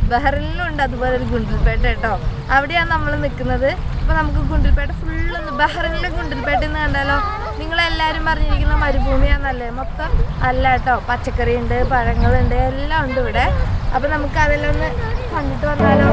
ബഹ്റിനിലും ഉണ്ട് അതുപോലെ ഒരു ഗുണ്ടിൽപേട്ട കേട്ടോ അവിടെയാണ് നമ്മൾ നിൽക്കുന്നത് അപ്പോൾ നമുക്ക് ഗുണ്ടിൽപേട്ട ഫുള്ളൊന്ന് ബഹ്റിനിലെ ഗുണ്ടിൽപേട്ട എന്ന് കണ്ടാലോ നിങ്ങളെല്ലാവരും പറഞ്ഞിരിക്കുന്ന മരുഭൂമിയാന്നല്ലേ മൊത്തം അല്ല കേട്ടോ പച്ചക്കറി ഉണ്ട് പഴങ്ങളുണ്ട് എല്ലാം ഉണ്ട് ഇവിടെ അപ്പോൾ നമുക്ക് അതെല്ലാം ഒന്ന് കണ്ടിട്ട് വന്നാലോ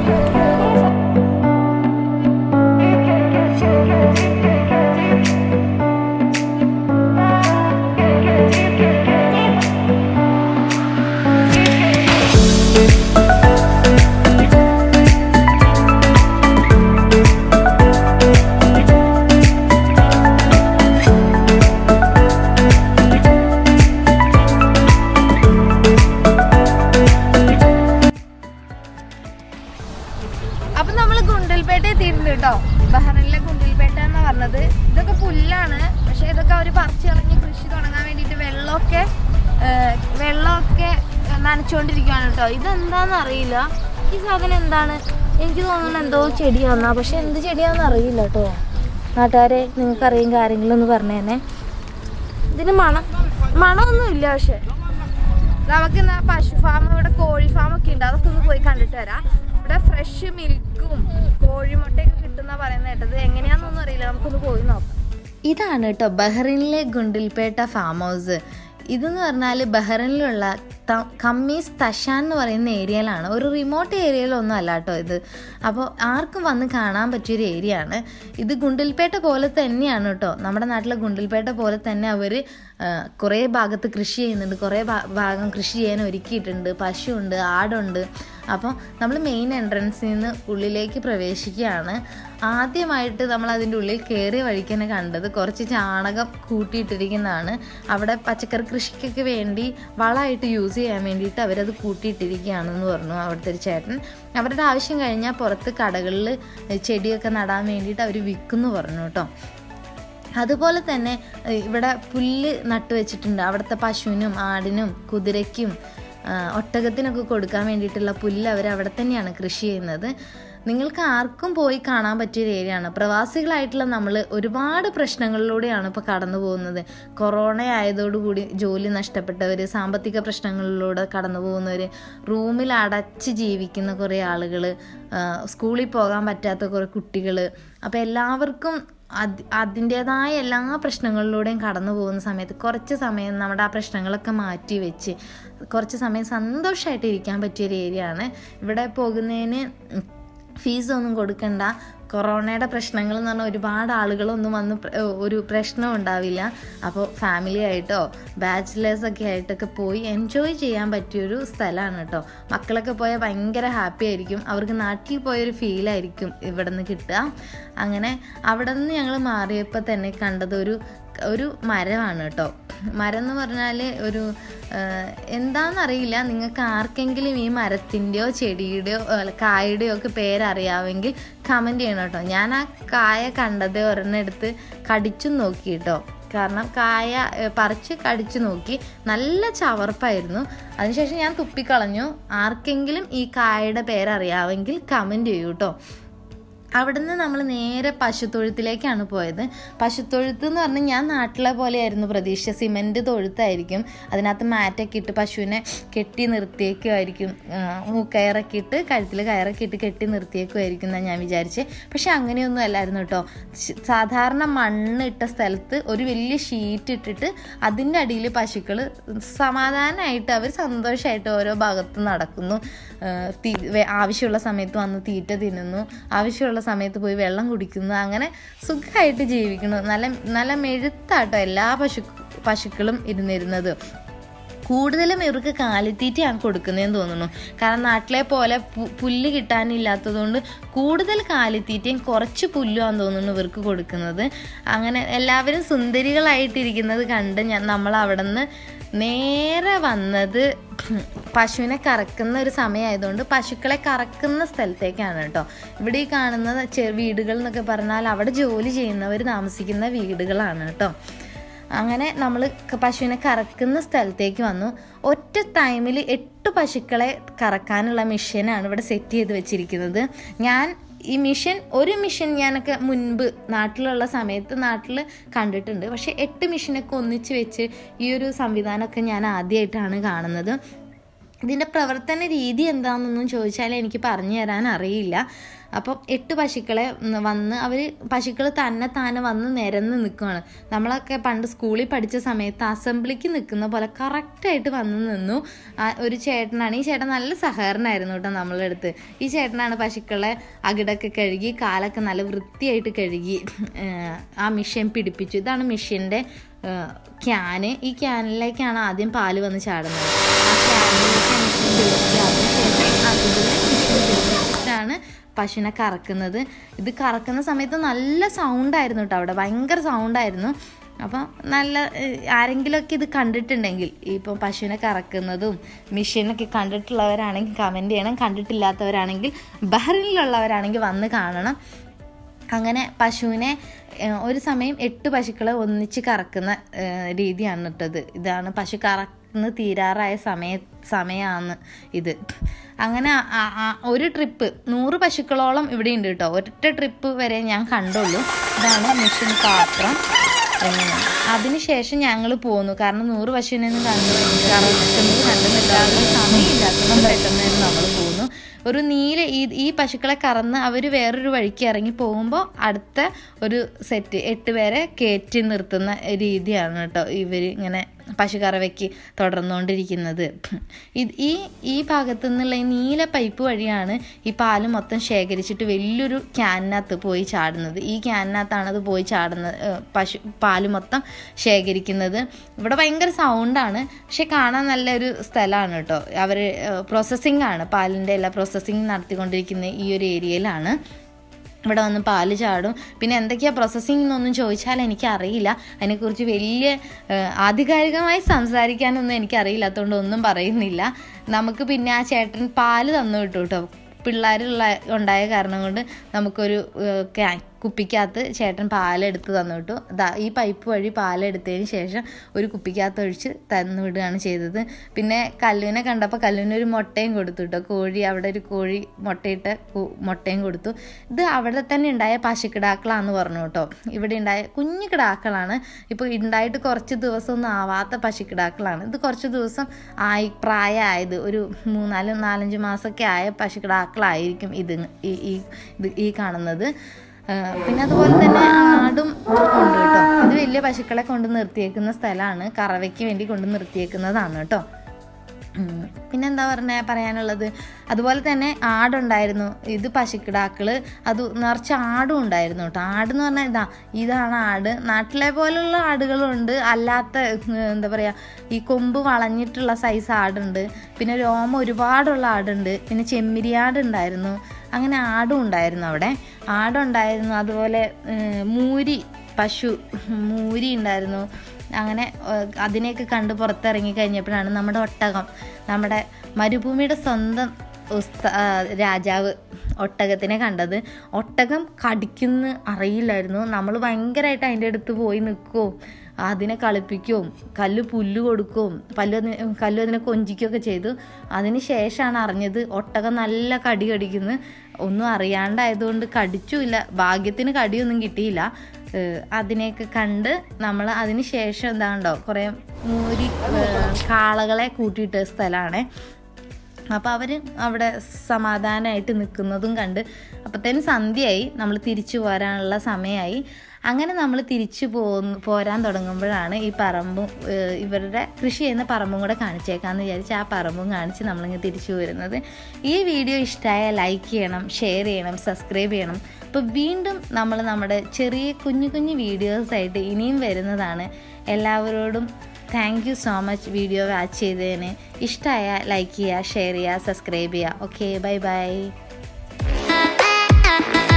അപ്പൊ നമ്മൾ ഗുണ്ടൽപേട്ട എത്തിയിട്ടുണ്ട് കേട്ടോ ബഹ്റൈനിലെ ഗുണ്ടൽപേട്ട എന്ന് പറഞ്ഞത് ഇതൊക്കെ പുല്ലാണ് പക്ഷെ ഇതൊക്കെ അവർ പറിച്ചു കളഞ്ഞ് കൃഷി തുടങ്ങാൻ വേണ്ടിയിട്ട് വെള്ളമൊക്കെ ആ, വെള്ളമൊക്കെ നനച്ചുകൊണ്ടിരിക്കുകയാണ് കേട്ടോ ഇതെന്താന്ന് അറിയില്ല ഈ സാധനം എന്താണ് എനിക്ക് തോന്നുന്നു എന്തോ ചെടിയാന്നാ പക്ഷെ എന്ത് ചെടിയാന്ന് അറിയില്ല കേട്ടോ നാട്ടുകാരെ നിങ്ങൾക്ക് അറിയെങ്കിൽ ആരെങ്കിലും ഒന്ന് പറഞ്ഞേനെ ഇതിന് മണം മണമൊന്നും ഇല്ല പക്ഷെ നമുക്ക് ഇന്ന് പശു ഫാം ഇവിടെ കോഴി ഫാം ഒക്കെ ഉണ്ട് അതൊക്കെ ഒന്ന് പോയി കണ്ടിട്ട് വരാം ഇവിടെ ഫ്രഷ് മിൽക്കും കോഴിമുട്ടയൊക്കെ കിട്ടുന്ന പറയുന്ന കേട്ടത് എങ്ങനെയാണെന്നൊന്നും അറിയില്ല നമുക്കൊന്ന് പോയി നോക്കാം ഇതാണ് കേട്ടോ ബഹ്റിനിലെ ഗുണ്ടിൽപേട്ട ഫാം ഹൗസ് ഇതെന്ന് പറഞ്ഞാൽ ബഹ്റിനിലുള്ള ത- കമ്മീസ് തഷാൻ എന്ന് പറയുന്ന ഏരിയയിലാണ് ഒരു റിമോട്ട് ഏരിയയിലൊന്നും അല്ല കേട്ടോ ഇത് അപ്പോൾ ആർക്കും വന്ന് കാണാൻ പറ്റിയൊരു ഏരിയ ആണ് ഇത് ഗുണ്ടിൽപേട്ട പോലെ തന്നെയാണ് കേട്ടോ നമ്മുടെ നാട്ടിലെ ഗുണ്ടിൽപേട്ട പോലെ തന്നെ അവർ കുറേ ഭാഗത്ത് കൃഷി ചെയ്യുന്നുണ്ട് കുറേ ഭാ- ഭാഗം കൃഷി ചെയ്യാൻ ഒരുക്കിയിട്ടുണ്ട് പശുവുണ്ട് ആടുണ്ട് അപ്പോൾ നമ്മൾ മെയിൻ എൻട്രൻസിൽ നിന്ന് ഉള്ളിലേക്ക് പ്രവേശിക്കുകയാണ് ആദ്യമായിട്ട് നമ്മൾ അതിൻ്റെ ഉള്ളിൽ കയറിയ വഴിക്ക് തന്നെ കണ്ടത് കുറച്ച് ചാണകം കൂട്ടിയിട്ടിരിക്കുന്നതാണ് അവിടെ പച്ചക്കറി കൃഷിക്കൊക്കെ വേണ്ടി വളമായിട്ട് യൂസ് ചെയ്യാൻ വേണ്ടിയിട്ട് അവരത് കൂട്ടിയിട്ടിരിക്കുകയാണെന്ന് പറഞ്ഞു അവിടുത്തെ ഒരു ചേട്ടൻ അവരുടെ ആവശ്യം കഴിഞ്ഞാൽ പുറത്ത് കടകളിൽ ചെടിയൊക്കെ നടാൻ വേണ്ടിയിട്ട് അവർ വിൽക്കുന്നു പറഞ്ഞു കേട്ടോ അതുപോലെ തന്നെ ഏഹ്, ഇവിടെ പുല്ല് നട്ടു വെച്ചിട്ടുണ്ട് അവിടുത്തെ പശുവിനും ആടിനും കുതിരയ്ക്കും ആ, ഒട്ടകത്തിനൊക്കെ കൊടുക്കാൻ വേണ്ടിയിട്ടുള്ള പുല്ല് അവർ അവിടെ തന്നെയാണ് കൃഷി ചെയ്യുന്നത് നിങ്ങൾക്ക് ആർക്കും പോയി കാണാൻ പറ്റിയൊരു ഏരിയയാണ് പ്രവാസികളായിട്ടുള്ള നമ്മൾ ഒരുപാട് പ്രശ്നങ്ങളിലൂടെയാണ് ഇപ്പോൾ കടന്നു പോകുന്നത് കൊറോണ ആയതോടുകൂടി ജോലി നഷ്ടപ്പെട്ടവർ സാമ്പത്തിക പ്രശ്നങ്ങളിലൂടെ കടന്നു പോകുന്നവർ റൂമിൽ അടച്ച് ജീവിക്കുന്ന കുറേ ആളുകൾ സ്കൂളിൽ പോകാൻ പറ്റാത്ത കുറേ കുട്ടികൾ അപ്പോൾ എല്ലാവർക്കും അത് അതിൻ്റേതായ എല്ലാ പ്രശ്നങ്ങളിലൂടെയും കടന്നു പോകുന്ന സമയത്ത് കുറച്ച് സമയം നമ്മുടെ ആ പ്രശ്നങ്ങളൊക്കെ മാറ്റി വെച്ച് കുറച്ച് സമയം സന്തോഷമായിട്ട് ഇരിക്കാൻ പറ്റിയൊരു ഏരിയ ആണ് ഇവിടെ പോകുന്നതിന് ഫീസ് ഒന്നും കൊടുക്കണ്ട കൊറോണയുടെ പ്രശ്നങ്ങൾ എന്ന് പറഞ്ഞാൽ ഒരുപാട് ആളുകളൊന്നും വന്ന് പ്ര- ഒരു പ്രശ്നം ഉണ്ടാവില്ല അപ്പോൾ ഫാമിലി ആയിട്ടോ ബാച്ചിലേഴ്സ് ഒക്കെ ആയിട്ടൊക്കെ പോയി എൻജോയ് ചെയ്യാൻ പറ്റിയൊരു സ്ഥലമാണ് കേട്ടോ മക്കളൊക്കെ പോയാൽ ഭയങ്കര ഹാപ്പി ആയിരിക്കും അവർക്ക് നാട്ടിൽ പോയൊരു ഫീലായിരിക്കും ഇവിടെ നിന്ന് കിട്ടുക അങ്ങനെ അവിടെ നിന്ന് ഞങ്ങൾ മാറിയപ്പോൾ തന്നെ കണ്ടത് ഒരു ഒരു മരമാണ് കേട്ടോ മരം എന്ന് പറഞ്ഞാൽ ഒരു ആഹ്, എന്താണെന്നറിയില്ല നിങ്ങൾക്ക് ആർക്കെങ്കിലും ഈ മരത്തിൻ്റെയോ ചെടിയുടെയോ അല്ല, കായുടെയോ ഒക്കെ പേരറിയാമെങ്കിൽ കമൻറ്റ് ചെയ്യണം കേട്ടോ ഞാൻ ആ കായ കണ്ടത് ഒരെണ്ണം എടുത്ത് കടിച്ചു നോക്കി കേട്ടോ കാരണം കായ ഏഹ്, പറിച്ച് കടിച്ചു നോക്കി നല്ല ചവർപ്പായിരുന്നു അതിനുശേഷം ഞാൻ തുപ്പിക്കളഞ്ഞു ആർക്കെങ്കിലും ഈ കായയുടെ പേരറിയാമെങ്കിൽ കമൻറ്റ് ചെയ്യൂ കേട്ടോ അവിടുന്ന് നമ്മൾ നേരെ പശുത്തൊഴുത്തിലേക്കാണ് പോയത് പശുത്തൊഴുത്ത് എന്ന് പറഞ്ഞാൽ ഞാൻ നാട്ടിലെ പോലെയായിരുന്നു പ്രതീക്ഷ സിമൻറ്റ് തൊഴുത്തായിരിക്കും അതിനകത്ത് മാറ്റൊക്കെ ഇട്ട് പശുവിനെ കെട്ടി നിർത്തിയേക്കുമായിരിക്കും ആ, മൂക്കയറൊക്കെ ഇട്ട് കഴുത്തിൽ കയറൊക്കെ ഇട്ട് കെട്ടി നിർത്തിയേക്കുമായിരിക്കും എന്നാണ് ഞാൻ വിചാരിച്ചത് പക്ഷെ അങ്ങനെയൊന്നും അല്ലായിരുന്നു കേട്ടോ ശ്- സാധാരണ മണ്ണ് ഇട്ട സ്ഥലത്ത് ഒരു വലിയ ഷീറ്റ് ഇട്ടിട്ട് അതിൻ്റെ അടിയിൽ പശുക്കൾ സമാധാനമായിട്ട് അവർ സന്തോഷമായിട്ട് ഓരോ ഭാഗത്ത് നടക്കുന്നു ആ, തീ- വെ- ആവശ്യമുള്ള സമയത്ത് വന്ന് തീറ്റ തിന്നുന്നു ആവശ്യമുള്ള സമയത്ത് പോയി വെള്ളം കുടിക്കുന്നു അങ്ങനെ സുഖമായിട്ട് ജീവിക്കുന്നു നല്ല നല്ല മെഴുത്താട്ടോ എല്ലാ പശു പശുക്കളും ഇരുന്നിരുന്നത് കൂടുതലും ഇവർക്ക് കാലിത്തീറ്റയാണ് കൊടുക്കുന്നതെന്ന് തോന്നുന്നു കാരണം നാട്ടിലെ പോലെ പു- പുല്ല് കിട്ടാനില്ലാത്തതുകൊണ്ട് കൂടുതൽ കാലിത്തീറ്റയും കുറച്ച് പുല്ലുമാണെന്ന് തോന്നുന്നു ഇവർക്ക് കൊടുക്കുന്നത് അങ്ങനെ എല്ലാവരും സുന്ദരികളായിട്ടിരിക്കുന്നത് കണ്ട് ഞാൻ നമ്മൾ അവിടെ നിന്ന് നേരെ വന്നത് പശുവിനെ കറക്കുന്ന ഒരു സമയമായതുകൊണ്ട് പശുക്കളെ കറക്കുന്ന സ്ഥലത്തേക്കാണ് കേട്ടോ ഇവിടെ ഈ കാണുന്ന ചെ വീടുകൾ എന്നൊക്കെ പറഞ്ഞാൽ അവിടെ ജോലി ചെയ്യുന്നവർ താമസിക്കുന്ന വീടുകളാണ് കേട്ടോ അങ്ങനെ നമ്മൾ പശുവിനെ കറക്കുന്ന സ്ഥലത്തേക്ക് വന്നു ഒറ്റ ടൈമിൽ എട്ട് പശുക്കളെ കറക്കാനുള്ള മെഷീനാണ് ഇവിടെ സെറ്റ് ചെയ്ത് വെച്ചിരിക്കുന്നത് ഞാൻ ഈ മിഷൻ ഒരു മിഷൻ ഞാനൊക്കെ മുൻപ് നാട്ടിലുള്ള സമയത്ത് നാട്ടിൽ കണ്ടിട്ടുണ്ട് പക്ഷേ എട്ട് മിഷനൊക്കെ ഒന്നിച്ച് വെച്ച് ഈ ഒരു സംവിധാനമൊക്കെ ഞാൻ ആദ്യമായിട്ടാണ് കാണുന്നത് ഇതിൻ്റെ പ്രവർത്തന രീതി എന്താണെന്നൊന്നും ചോദിച്ചാൽ എനിക്ക് പറഞ്ഞു തരാൻ അറിയില്ല അപ്പം എട്ട് പശുക്കളെ ഉം വന്ന് അവർ പശുക്കൾ തന്നെ താനെ വന്ന് നിരന്ന് നിൽക്കുകയാണ് നമ്മളൊക്കെ പണ്ട് സ്കൂളിൽ പഠിച്ച സമയത്ത് അസംബ്ലിക്ക് നിൽക്കുന്ന പോലെ കറക്റ്റായിട്ട് വന്ന് നിന്നു ആ ഒരു ചേട്ടനാണ് ഈ ചേട്ടൻ നല്ല സഹകരണമായിരുന്നു കേട്ടോ നമ്മളുടെ അടുത്ത് ഈ ചേട്ടനാണ് പശുക്കളെ അകിടൊക്കെ കഴുകി കാലൊക്കെ നല്ല വൃത്തിയായിട്ട് കഴുകി ഏഹ് ആ മിഷ്യൻ പിടിപ്പിച്ചു ഇതാണ് മിഷ്യൻ്റെ ക്യാന് ഈ ക്യാനിലേക്കാണ് ആദ്യം പാല് വന്ന് ചാടുന്നത് ആ ക്യാനിലേക്ക് മിഷ്യൻ പിടിച്ച് അതിനുശേഷം അതിൽ മിഷ്യൻ പിടിച്ചിട്ടാണ് പശുവിനെ കറക്കുന്നത് ഇത് കറക്കുന്ന സമയത്ത് നല്ല സൗണ്ടായിരുന്നു കേട്ടോ അവിടെ ഭയങ്കര സൗണ്ടായിരുന്നു അപ്പം നല്ല ഏഹ്, ആരെങ്കിലുമൊക്കെ ഇത് കണ്ടിട്ടുണ്ടെങ്കിൽ ഇപ്പം പശുവിനെ കറക്കുന്നതും മെഷീനൊക്കെ കണ്ടിട്ടുള്ളവരാണെങ്കിൽ കമൻറ്റ് ചെയ്യണം കണ്ടിട്ടില്ലാത്തവരാണെങ്കിൽ ബഹ്റിനിലുള്ളവരാണെങ്കിൽ വന്ന് കാണണം അങ്ങനെ പശുവിനെ ഏഹ്, ഒരു സമയം എട്ട് പശുക്കളെ ഒന്നിച്ച് കറക്കുന്ന ഏഹ്, രീതിയാണ് ഇട്ടത് ഇതാണ് പശു കറന്ന് തീരാറായ സമയ സമയമാണ് ഇത് അങ്ങനെ ആ- ആ- ആ ഒരു ട്രിപ്പ് നൂറ് പശുക്കളോളം ഇവിടെ ഉണ്ട് കേട്ടോ ഒറ്റ ട്രിപ്പ് വരെ ഞാൻ കണ്ടുള്ളൂ ഇതാണ് മെഷീൻ പാത്രം ഏഹ്, അതിനുശേഷം ഞങ്ങൾ പോന്നു കാരണം നൂറ് പശുവിനൊന്നും കണ്ടു കറക്കുന്നത് കണ്ടു നിൽക്കാനുള്ള സമയമില്ലാത്തതുകൊണ്ട് പെട്ടെന്ന് തന്നെ നമ്മൾ പോന്നു ഒരു നീല ഈ ഈ പശുക്കളെ കറന്ന് അവർ വേറൊരു വഴിക്ക് ഇറങ്ങി പോകുമ്പോൾ അടുത്ത ഒരു സെറ്റ് എട്ട് പേരെ കയറ്റി നിർത്തുന്ന രീതിയാണ് കേട്ടോ ഇവർ ഇങ്ങനെ പശു കറവയ്ക്ക് തുടർന്നുകൊണ്ടിരിക്കുന്നത് ഇത് ഈ ഈ ഭാഗത്തു നിന്നുള്ള ഈ നീല പൈപ്പ് വഴിയാണ് ഈ പാല് മൊത്തം ശേഖരിച്ചിട്ട് വലിയൊരു ക്യാനിനകത്ത് പോയി ചാടുന്നത് ഈ ക്യാനിനകത്താണ് അത് പോയി ചാടുന്നത് ഏഹ് പശു പാല് മൊത്തം ശേഖരിക്കുന്നത് ഇവിടെ ഭയങ്കര സൗണ്ടാണ് പക്ഷെ കാണാൻ നല്ലൊരു സ്ഥലമാണ് കേട്ടോ അവർ പ്രോസസ്സിംഗ് ആണ് പാലിൻ്റെ എല്ലാ പ്രോസസ്സിങ് നടത്തിക്കൊണ്ടിരിക്കുന്ന ഈ ഒരു ഏരിയയിലാണ് ഇവിടെ വന്ന് പാല് ചാടും പിന്നെ എന്തൊക്കെയാണ് പ്രോസസ്സിംഗ് എന്നൊന്നും ചോദിച്ചാൽ എനിക്കറിയില്ല അതിനെക്കുറിച്ച് വലിയ ഏഹ്, ആധികാരികമായി സംസാരിക്കാനൊന്നും എനിക്കറിയില്ലാത്തതുകൊണ്ട് ഒന്നും പറയുന്നില്ല നമുക്ക് പിന്നെ ആ ചേട്ടൻ പാല് തന്നു കിട്ടും കേട്ടോ പിള്ളേരുള്ള ഉണ്ടായ കാരണം കൊണ്ട് നമുക്കൊരു ഏഹ്, ക്യാ- കുപ്പിക്കകത്ത് ചേട്ടൻ പാലെടുത്ത് തന്നു വിട്ടു ദാ ഈ പൈപ്പ് വഴി പാലെടുത്തതിന് ശേഷം ഒരു കുപ്പിക്കകത്ത് ഒഴിച്ച് തന്നു വിടുകയാണ് ചെയ്തത് പിന്നെ കല്ലുവിനെ കണ്ടപ്പോൾ കല്ലുവിന് ഒരു മുട്ടയും കൊടുത്തു കേട്ടോ കോഴി അവിടെ ഒരു കോഴി മുട്ടയിട്ട കു- മുട്ടയും കൊടുത്തു ഇത് അവിടെ തന്നെ ഉണ്ടായ പശുക്കിടാക്കളാന്ന് പറഞ്ഞു കേട്ടോ ഇവിടെ ഉണ്ടായ കുഞ്ഞു കിടാക്കളാണ് ഇപ്പോൾ ഉണ്ടായിട്ട് കുറച്ച് ദിവസമൊന്നും ആവാത്ത പശുക്കിടാക്കളാണ് ഇത് കുറച്ച് ദിവസം ആയി പ്രായമായത് ഒരു മൂന്നാല് നാലഞ്ച് മാസമൊക്കെ ആയ പശുക്കിടാക്കളായിരിക്കും ഇത് ഈ ഈ ഇത് ഈ കാണുന്നത് ആ, പിന്നെ അതുപോലെ തന്നെ ആടും ഉണ്ട് കേട്ടോ ഇത് വലിയ പശുക്കളെ കൊണ്ട് നിർത്തിയേക്കുന്ന സ്ഥലമാണ് കറവയ്ക്ക് വേണ്ടി കൊണ്ട് നിർത്തിയേക്കുന്നതാണ് കേട്ടോ ഉം. പിന്നെന്താ പറഞ്ഞ പറയാനുള്ളത് അതുപോലെ തന്നെ ആടുണ്ടായിരുന്നു ഇത് പശുക്കിടാക്കള് അത് നിറച്ച് ആടും ഉണ്ടായിരുന്നു കേട്ടോ ആടെന്ന് പറഞ്ഞാൽ ഇതാ ഇതാണ് ആട് നാട്ടിലെ പോലുള്ള ആടുകളുണ്ട് അല്ലാത്ത ഉം, എന്താ പറയുക ഈ കൊമ്പ് വളഞ്ഞിട്ടുള്ള സൈസ് ആടുണ്ട് പിന്നെ രോമം ഒരുപാടുള്ള ആടുണ്ട് പിന്നെ ചെമ്മിരിയാട് ഉണ്ടായിരുന്നു അങ്ങനെ ആടും ഉണ്ടായിരുന്നു അവിടെ ആടുണ്ടായിരുന്നു അതുപോലെ ഉം, മൂരി പശു മൂരി ഉണ്ടായിരുന്നു അങ്ങനെ ഏഹ്, അതിനെയൊക്കെ കണ്ട് പുറത്തിറങ്ങി കഴിഞ്ഞപ്പോഴാണ് നമ്മുടെ ഒട്ടകം നമ്മുടെ മരുഭൂമിയുടെ സ്വന്തം ഉസ്ത ആ, രാജാവ് ഒട്ടകത്തിനെ കണ്ടത് ഒട്ടകം കടിക്കുന്ന അറിയില്ലായിരുന്നു നമ്മൾ ഭയങ്കരമായിട്ട് അതിൻ്റെ അടുത്ത് പോയി നിൽക്കുകയും അതിനെ കളിപ്പിക്കുകയും കല്ല് പുല്ല് കൊടുക്കുകയും പല്ല് അതിന് കല്ല് അതിനെ കൊഞ്ചിക്കുകയൊക്കെ ചെയ്തു അതിന് ശേഷമാണ് അറിഞ്ഞത് ഒട്ടകം നല്ല കടി കടിക്കുന്നു ഒന്നും അറിയാണ്ടായതുകൊണ്ട് കടിച്ചുമില്ല ഭാഗ്യത്തിന് കടിയൊന്നും കിട്ടിയില്ല ഏഹ് അതിനെയൊക്കെ കണ്ട് നമ്മൾ അതിന് ശേഷം എന്താണ്ടോ കുറേ മൂരി ഏഹ് കാളകളെ കൂട്ടിയിട്ട സ്ഥലമാണ് അപ്പോൾ അവർ അവിടെ സമാധാനമായിട്ട് നിൽക്കുന്നതും കണ്ട് അപ്പോഴത്തേനും സന്ധ്യയായി നമ്മൾ തിരിച്ചു പോരാനുള്ള സമയമായി അങ്ങനെ നമ്മൾ തിരിച്ചു പോന്ന് പോരാൻ തുടങ്ങുമ്പോഴാണ് ഈ പറമ്പും ഏഹ് ഇവരുടെ കൃഷി ചെയ്യുന്ന പറമ്പും കൂടെ കാണിച്ചേക്കാമെന്ന് വിചാരിച്ച് ആ പറമ്പും കാണിച്ച് നമ്മളിങ്ങനെ തിരിച്ചു വരുന്നത് ഈ വീഡിയോ ഇഷ്ടമായ ലൈക്ക് ചെയ്യണം ഷെയർ ചെയ്യണം സബ്സ്ക്രൈബ് ചെയ്യണം അപ്പോൾ വീണ്ടും നമ്മൾ നമ്മുടെ ചെറിയ കുഞ്ഞു കുഞ്ഞു വീഡിയോസായിട്ട് ഇനിയും വരുന്നതാണ് എല്ലാവരോടും thank you so much video watch ചെയ്തതിന് ഇഷ്ടമായ ലൈക്ക് ചെയ്യുക ഷെയർ ചെയ്യുക സബ്സ്ക്രൈബ് ചെയ്യുക ഓക്കെ ബൈ ബൈ